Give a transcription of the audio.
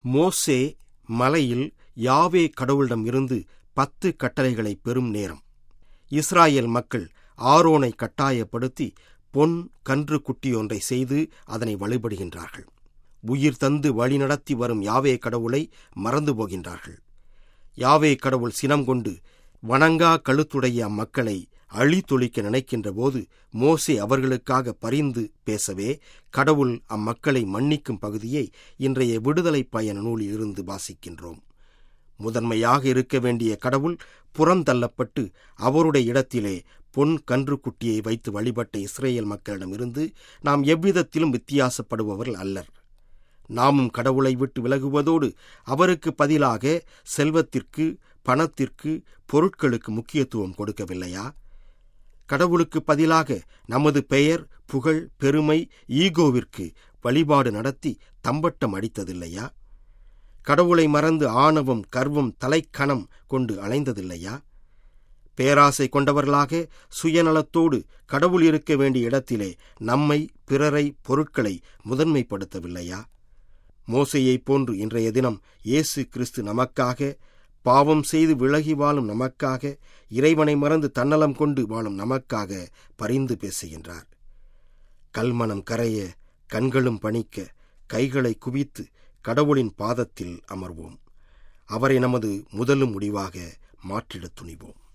மோசே மலையில் யாவே கடவுளிடம் இருந்து பத்து கட்டளைகளை பெறும் நேரம் இஸ்ராயேல் மக்கள் ஆரோனை கட்டாயப்படுத்தி பொன் கன்று குட்டியொன்றை செய்து அதனை வழிபடுகின்றார்கள் உயிர் தந்து வழிநடத்தி வரும் யாவே கடவுளை மறந்து போகின்றார்கள் யாவே கடவுள் சினம் கொண்டு வணங்கா கழுத்துடைய அம்மக்களை அழித்தொழிக்க நினைக்கின்ற போது மோசே அவர்களுக்காக பரிந்து பேசவே கடவுள் அம்மக்களை மன்னிக்கும் பகுதியை இன்றைய விடுதலை பயண நூலில் இருந்து வாசிக்கின்றோம் முதன்மையாக இருக்க வேண்டிய கடவுள் புறந்தள்ளப்பட்டு அவருடைய இடத்திலே பொன் கன்று குட்டியை வைத்து வழிபட்ட இஸ்ரேல் மக்களிடமிருந்து நாம் எவ்விதத்திலும் வித்தியாசப்படுபவர்கள் அல்லர் நாமும் கடவுளை விட்டு விலகுவதோடு அவருக்கு பதிலாக செல்வத்திற்கு பணத்திற்கு பொருட்களுக்கு முக்கியத்துவம் கொடுக்கவில்லையா கடவுளுக்கு பதிலாக நமது பெயர் புகழ் பெருமை ஈகோவிற்கு வழிபாடு நடத்தி தம்பட்டம் அடித்ததில்லையா கடவுளை மறந்து ஆணவம் கர்வம் தலைக்கணம் கொண்டு அலைந்ததில்லையா பேராசை கொண்டவர்களாக சுயநலத்தோடு கடவுள் இருக்க வேண்டிய இடத்திலே நம்மை பிறரை பொருட்களை முதன்மைப்படுத்தவில்லையா மோசையைப் போன்று இன்றைய தினம் இயேசு கிறிஸ்து நமக்காக பாவம் செய்து விலகி வாழும் நமக்காக இறைவனை மறந்து தன்னலம் கொண்டு வாழும் நமக்காக பரிந்து பேசுகின்றார் கல்மனம் கரைய கண்களும் பணிக்க கைகளை குவித்து கடவுளின் பாதத்தில் அமர்வோம் அவரை நமது முதலும் முடிவாக மாற்றிடத் துணிவோம்